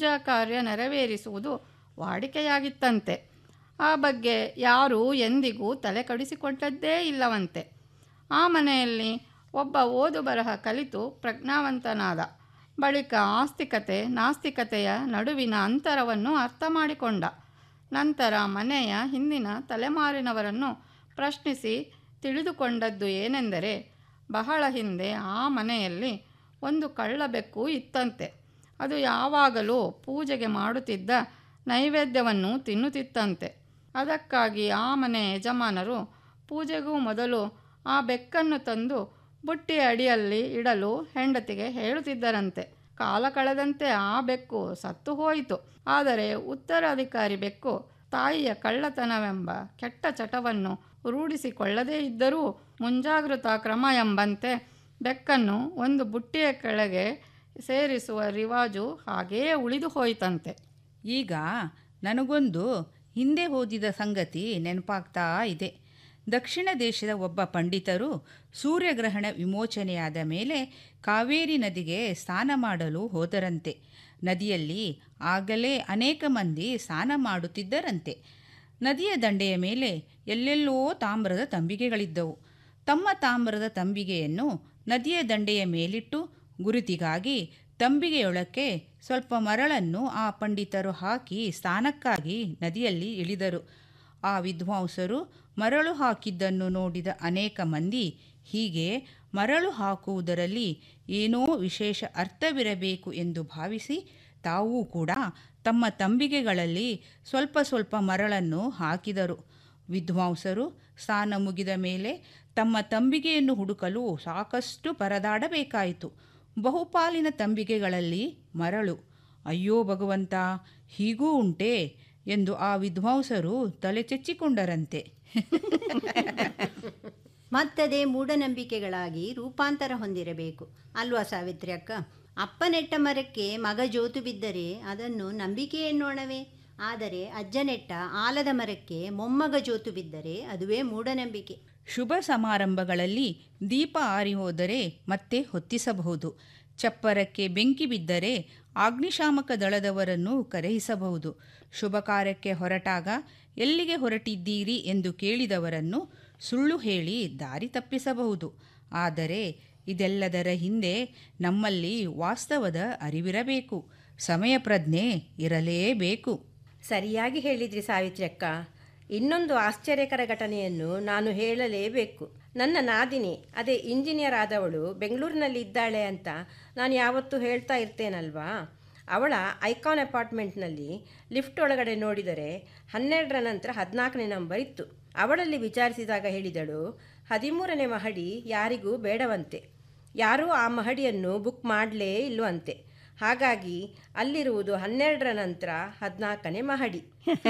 ಪೂಜಾ ಕಾರ್ಯ ನೆರವೇರಿಸುವುದು ವಾಡಿಕೆಯಾಗಿತ್ತಂತೆ ಆ ಬಗ್ಗೆ ಯಾರೂ ಎಂದಿಗೂ ತಲೆ ಕಡಿಸಿಕೊಂಡದ್ದೇ ಇಲ್ಲವಂತೆ ಆ ಮನೆಯಲ್ಲಿ ಒಬ್ಬ ಓದು ಬರಹ ಕಲಿತು ಪ್ರಜ್ಞಾವಂತನಾದ ಬಳಿಕ ಆಸ್ತಿಕತೆ ನಾಸ್ತಿಕತೆಯ ನಡುವಿನ ಅಂತರವನ್ನು ಅರ್ಥ ಮಾಡಿಕೊಂಡ ನಂತರ ಮನೆಯ ಹಿಂದಿನ ತಲೆಮಾರಿನವರನ್ನು ಪ್ರಶ್ನಿಸಿ ತಿಳಿದುಕೊಂಡದ್ದು ಏನೆಂದರೆ ಬಹಳ ಹಿಂದೆ ಆ ಮನೆಯಲ್ಲಿ ಒಂದು ಕಳ್ಳಬೆಕ್ಕು ಇತ್ತಂತೆ ಅದು ಯಾವಾಗಲೂ ಪೂಜೆಗೆ ಮಾಡುತ್ತಿದ್ದ ನೈವೇದ್ಯವನ್ನು ತಿನ್ನುತ್ತಿತ್ತಂತೆ ಅದಕ್ಕಾಗಿ ಆ ಮನೆ ಯಜಮಾನರು ಪೂಜೆಗೂ ಮೊದಲು ಆ ಬೆಕ್ಕನ್ನು ತಂದು ಬುಟ್ಟಿಯ ಅಡಿಯಲ್ಲಿ ಇಡಲು ಹೆಂಡತಿಗೆ ಹೇಳುತ್ತಿದ್ದರಂತೆ ಕಾಲ ಕಳೆದಂತೆ ಆ ಬೆಕ್ಕು ಸತ್ತು ಹೋಯಿತು ಆದರೆ ಉತ್ತರಾಧಿಕಾರಿ ಬೆಕ್ಕು ತಾಯಿಯ ಕಳ್ಳತನವೆಂಬ ಕೆಟ್ಟ ಚಟವನ್ನು ರೂಢಿಸಿಕೊಳ್ಳದೇ ಇದ್ದರೂ ಮುಂಜಾಗೃತಾ ಕ್ರಮ ಎಂಬಂತೆ ಬೆಕ್ಕನ್ನು ಒಂದು ಬುಟ್ಟಿಯ ಕೆಳಗೆ ಸೇರಿಸುವ ರಿವಾಜು ಹಾಗೆಯೇ ಉಳಿದು ಹೋಯಿತಂತೆ ಈಗ ನನಗೊಂದು ಹಿಂದೆ ಓದಿದ ಸಂಗತಿ ನೆನಪಾಗ್ತಾ ಇದೆ ದಕ್ಷಿಣ ದೇಶದ ಒಬ್ಬ ಪಂಡಿತರು ಸೂರ್ಯಗ್ರಹಣ ವಿಮೋಚನೆಯಾದ ಮೇಲೆ ಕಾವೇರಿ ನದಿಗೆ ಸ್ನಾನ ಮಾಡಲು ಹೋದರಂತೆ ನದಿಯಲ್ಲಿ ಆಗಲೇ ಅನೇಕ ಮಂದಿ ಸ್ನಾನ ಮಾಡುತ್ತಿದ್ದರಂತೆ ನದಿಯ ದಂಡೆಯ ಮೇಲೆ ಎಲ್ಲೆಲ್ಲೋ ತಾಮ್ರದ ತಂಬಿಗೆಗಳಿದ್ದವು ತಮ್ಮ ತಾಮ್ರದ ತಂಬಿಗೆಯನ್ನು ನದಿಯ ದಂಡೆಯ ಮೇಲಿಟ್ಟು ಗುರುತಿಗಾಗಿ ತಂಬಿಗೆಯೊಳಕ್ಕೆ ಸ್ವಲ್ಪ ಮರಳನ್ನು ಆ ಪಂಡಿತರು ಹಾಕಿ ಸ್ನಾನಕ್ಕಾಗಿ ನದಿಯಲ್ಲಿ ಇಳಿದರು ಆ ವಿದ್ವಾಂಸರು ಮರಳು ಹಾಕಿದ್ದನ್ನು ನೋಡಿದ ಅನೇಕ ಮಂದಿ ಹೀಗೆ ಮರಳು ಹಾಕುವುದರಲ್ಲಿ ಏನೋ ವಿಶೇಷ ಅರ್ಥವಿರಬೇಕು ಎಂದು ಭಾವಿಸಿ ತಾವೂ ಕೂಡ ತಮ್ಮ ತಂಬಿಗೆಗಳಲ್ಲಿ ಸ್ವಲ್ಪ ಸ್ವಲ್ಪ ಮರಳನ್ನು ಹಾಕಿದರು ವಿದ್ವಾಂಸರು ಸ್ನಾನ ಮುಗಿದ ಮೇಲೆ ತಮ್ಮ ತಂಬಿಗೆಯನ್ನು ಹುಡುಕಲು ಸಾಕಷ್ಟು ಪರದಾಡಬೇಕಾಯಿತು ಬಹುಪಾಲಿನ ತಂಬಿಗೆಗಳಲ್ಲಿ ಮರಳು ಅಯ್ಯೋ ಭಗವಂತ ಹೀಗೂ ಉಂಟೆ ಎಂದು ಆ ವಿದ್ವಾಂಸರು ತಲೆ ಚೆಚ್ಚಿಕೊಂಡರಂತೆ ಮತ್ತದೇ ಮೂಢನಂಬಿಕೆಗಳಾಗಿ ರೂಪಾಂತರ ಹೊಂದಿರಬೇಕು ಅಲ್ವಾ ಸಾವಿತ್ರಿ ಅಕ್ಕ ಅಪ್ಪ ನೆಟ್ಟ ಮರಕ್ಕೆ ಮಗ ಜೋತು ಬಿದ್ದರೆ ಅದನ್ನು ನಂಬಿಕೆ ಎನ್ನೋಣವೇ ಆದರೆ ಅಜ್ಜ ನೆಟ್ಟ ಆಲದ ಮರಕ್ಕೆ ಮೊಮ್ಮಗ ಜೋತು ಬಿದ್ದರೆ ಅದುವೇ ಮೂಢನಂಬಿಕೆ ಶುಭ ಸಮಾರಂಭಗಳಲ್ಲಿ ದೀಪ ಆರಿ ಹೋದರೆ ಮತ್ತೆ ಹೊತ್ತಿಸಬಹುದು ಚಪ್ಪರಕ್ಕೆ ಬೆಂಕಿ ಬಿದ್ದರೆ ಅಗ್ನಿಶಾಮಕ ದಳದವರನ್ನು ಕರೆಯಿಸಬಹುದು ಶುಭ ಕಾರ್ಯಕ್ಕೆ ಹೊರಟಾಗ ಎಲ್ಲಿಗೆ ಹೊರಟಿದ್ದೀರಿ ಎಂದು ಕೇಳಿದವರನ್ನು ಸುಳ್ಳು ಹೇಳಿ ದಾರಿ ತಪ್ಪಿಸಬಹುದು ಆದರೆ ಇದೆಲ್ಲದರ ಹಿಂದೆ ನಮ್ಮಲ್ಲಿ ವಾಸ್ತವದ ಅರಿವಿರಬೇಕು ಸಮಯ ಪ್ರಜ್ಞೆ ಇರಲೇಬೇಕು ಸರಿಯಾಗಿ ಹೇಳಿದ್ರಿ ಸಾವಿತ್ರಿ ಅಕ್ಕ ಇನ್ನೊಂದು ಆಶ್ಚರ್ಯಕರ ಘಟನೆಯನ್ನು ನಾನು ಹೇಳಲೇಬೇಕು ನನ್ನ ನಾದಿನಿ ಅದೇ ಇಂಜಿನಿಯರ್ ಆದವಳು ಬೆಂಗಳೂರಿನಲ್ಲಿ ಇದ್ದಾಳೆ ಅಂತ ನಾನು ಯಾವತ್ತೂ ಹೇಳ್ತಾ ಇರ್ತೇನಲ್ವಾ ಅವಳ ಐಕಾನ್ ಅಪಾರ್ಟ್ಮೆಂಟ್ನಲ್ಲಿ ಲಿಫ್ಟ್ ಒಳಗಡೆ ನೋಡಿದರೆ ಹನ್ನೆರಡರ ನಂತರ ಹದಿನಾಲ್ಕನೇ ನಂಬರ್ ಇತ್ತು ಅವಳಲ್ಲಿ ವಿಚಾರಿಸಿದಾಗ ಹೇಳಿದಳು ಹದಿಮೂರನೇ ಮಹಡಿ ಯಾರಿಗೂ ಬೇಡವಂತೆ ಯಾರೂ ಆ ಮಹಡಿಯನ್ನು ಬುಕ್ ಮಾಡಲೇ ಇಲ್ವಂತೆ ಹಾಗಾಗಿ ಅಲ್ಲಿರುವುದು ಹನ್ನೆರಡರ ನಂತರ ಹದಿನಾಲ್ಕನೇ ಮಹಡಿ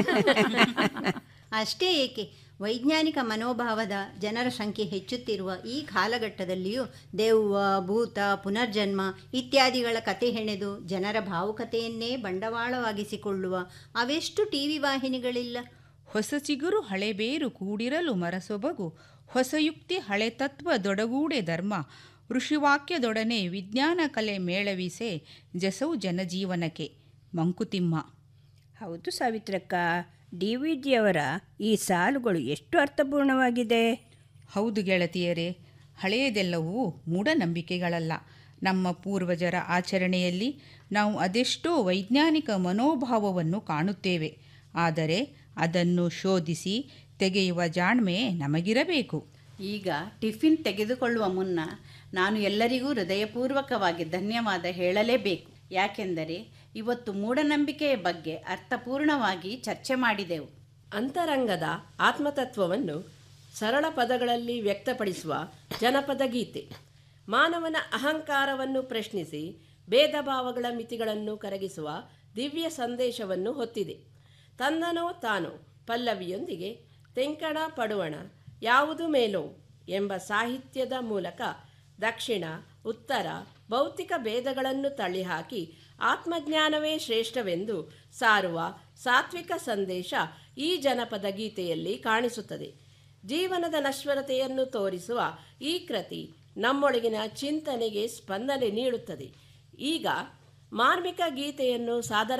ಅಷ್ಟೇ ಏಕೆ ವೈಜ್ಞಾನಿಕ ಮನೋಭಾವದ ಜನರ ಸಂಖ್ಯೆ ಹೆಚ್ಚುತ್ತಿರುವ ಈ ಕಾಲಘಟ್ಟದಲ್ಲಿಯೂ ದೆವ್ವ ಭೂತ ಪುನರ್ಜನ್ಮ ಇತ್ಯಾದಿಗಳ ಕತೆ ಹೆಣೆದು ಜನರ ಭಾವುಕತೆಯನ್ನೇ ಬಂಡವಾಳವಾಗಿಸಿಕೊಳ್ಳುವ ಅವೆಷ್ಟು ಟಿ ವಿ ವಾಹಿನಿಗಳಿಲ್ಲ ಹೊಸ ಚಿಗುರು ಹಳೆ ಬೇರು ಕೂಡಿರಲು ಮರಸೊಬಗು ಹೊಸ ಯುಕ್ತಿ ಹಳೆ ತತ್ವ ದೊಡಗೂಡೆ ಧರ್ಮ ಋಷಿವಾಕ್ಯದೊಡನೆ ವಿಜ್ಞಾನ ಕಲೆ ಮೇಳವಿಸೆ ಜಸೌ ಜನಜೀವನಕ್ಕೆ ಮಂಕುತಿಮ್ಮ ಹೌದು ಸಾವಿತ್ರಕ್ಕ ಡಿ ವಿ ಜಿಯವರ ಈ ಸಾಲುಗಳು ಎಷ್ಟು ಅರ್ಥಪೂರ್ಣವಾಗಿದೆ ಹೌದು ಗೆಳತಿಯರೇ ಹಳೆಯದೆಲ್ಲವೂ ಮೂಢನಂಬಿಕೆಗಳಲ್ಲ ನಮ್ಮ ಪೂರ್ವಜರ ಆಚರಣೆಯಲ್ಲಿ ನಾವು ಅದೆಷ್ಟೋ ವೈಜ್ಞಾನಿಕ ಮನೋಭಾವವನ್ನು ಕಾಣುತ್ತೇವೆ ಆದರೆ ಅದನ್ನು ಶೋಧಿಸಿ ತೆಗೆಯುವ ಜಾಣ್ಮೆ ನಮಗಿರಬೇಕು ಈಗ ಟಿಫಿನ್ ತೆಗೆದುಕೊಳ್ಳುವ ಮುನ್ನ ನಾನು ಎಲ್ಲರಿಗೂ ಹೃದಯಪೂರ್ವಕವಾಗಿ ಧನ್ಯವಾದ ಹೇಳಲೇಬೇಕು ಯಾಕೆಂದರೆ ಇವತ್ತು ಮೂಢನಂಬಿಕೆಯ ಬಗ್ಗೆ ಅರ್ಥಪೂರ್ಣವಾಗಿ ಚರ್ಚೆ ಮಾಡಿದೆವು ಅಂತರಂಗದ ಆತ್ಮತತ್ವವನ್ನು ಸರಳ ಪದಗಳಲ್ಲಿ ವ್ಯಕ್ತಪಡಿಸುವ ಜನಪದ ಗೀತೆ ಮಾನವನ ಅಹಂಕಾರವನ್ನು ಪ್ರಶ್ನಿಸಿ ಭೇದ ಭಾವಗಳ ಮಿತಿಗಳನ್ನು ಕರಗಿಸುವ ದಿವ್ಯ ಸಂದೇಶವನ್ನು ಹೊತ್ತಿದೆ ತಂದನೋ ತಾನೋ ಪಲ್ಲವಿಯೊಂದಿಗೆ ತೆಂಕಣ ಪಡುವಣ ಯಾವುದು ಮೇಲೋ ಎಂಬ ಸಾಹಿತ್ಯದ ಮೂಲಕ ದಕ್ಷಿಣ ಉತ್ತರ ಭೌತಿಕ ಭೇದಗಳನ್ನು ತಳ್ಳಿಹಾಕಿ ಆತ್ಮಜ್ಞಾನವೇ ಶ್ರೇಷ್ಠವೆಂದು ಸಾರುವ ಸಾತ್ವಿಕ ಸಂದೇಶ ಈ ಜನಪದ ಗೀತೆಯಲ್ಲಿ ಕಾಣಿಸುತ್ತದೆ ಜೀವನದ ನಶ್ವರತೆಯನ್ನು ತೋರಿಸುವ ಈ ಕೃತಿ ನಮ್ಮೊಳಗಿನ ಚಿಂತನೆಗೆ ಸ್ಪಂದನೆ ನೀಡುತ್ತದೆ ಈಗ ಮಾರ್ಮಿಕ ಗೀತೆಯನ್ನು ಸಾದರ